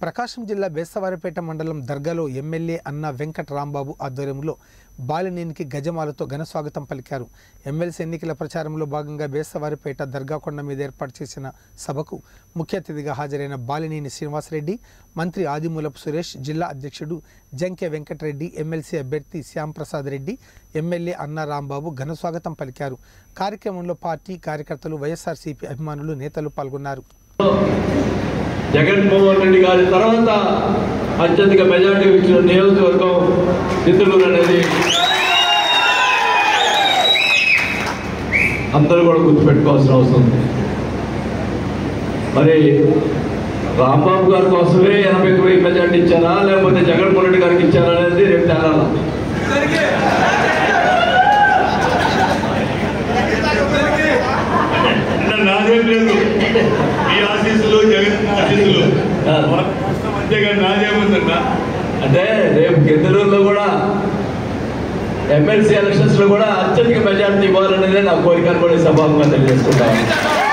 ప్రకాశం జిల్లా బేస్తవారిపేట మండలం దర్గాలో ఎమ్మెల్యే అన్న వెంకట రాంబాబు ఆధ్వర్యంలో బాలినేనికి గజమాలతో ఘన స్వాగతం పలికారు ఎమ్మెల్సీ ఎన్నికల ప్రచారంలో భాగంగా బేస్తవారిపేట దర్గా కొండ మీద ఏర్పాటు చేసిన సభకు ముఖ్య అతిథిగా హాజరైన బాలినేని శ్రీనివాసరెడ్డి మంత్రి ఆదిమూలపు సురేష్ జిల్లా అధ్యక్షుడు జంకే వెంకటరెడ్డి ఎమ్మెల్సీ అభ్యర్థి శ్యాంప్రసాద్ రెడ్డి ఎమ్మెల్యే అన్న రాంబాబు ఘన స్వాగతం పలికారు కార్యక్రమంలో పార్టీ కార్యకర్తలు వైఎస్ఆర్సీపీ అభిమానులు నేతలు పాల్గొన్నారు జగన్మోహన్ రెడ్డి గారి తర్వాత అత్యధిక మెజార్టీ ఇచ్చిన నియోజకవర్గం చిత్తూరు అనేది అందరూ కూడా గుర్తుపెట్టుకోవాల్సిన అవసరం ఉంది మరి రాంబాబు గారి కోసమే ఎనభై తొమ్మిది మెజార్టీ ఇచ్చారా లేకపోతే జగన్మోహన్ రెడ్డి గారికి ఇచ్చారా అనేది రేపు తేలాల అన్న నాదేం లేదు మీ ఆశీస్సులు జగన్ ఆశీస్సులు ఆ. అంతేగాని నాదేముందన్న అంటే రేపు గిద్దలూరులో కూడా ఎమ్మెల్సీ ఎలక్షన్స్ లో కూడా అత్యధిక మెజార్టీ ఇవ్వాలనేదే నా కోరిక అని కూడా ఈ సభాముగా తెలియజేసుకుంటాను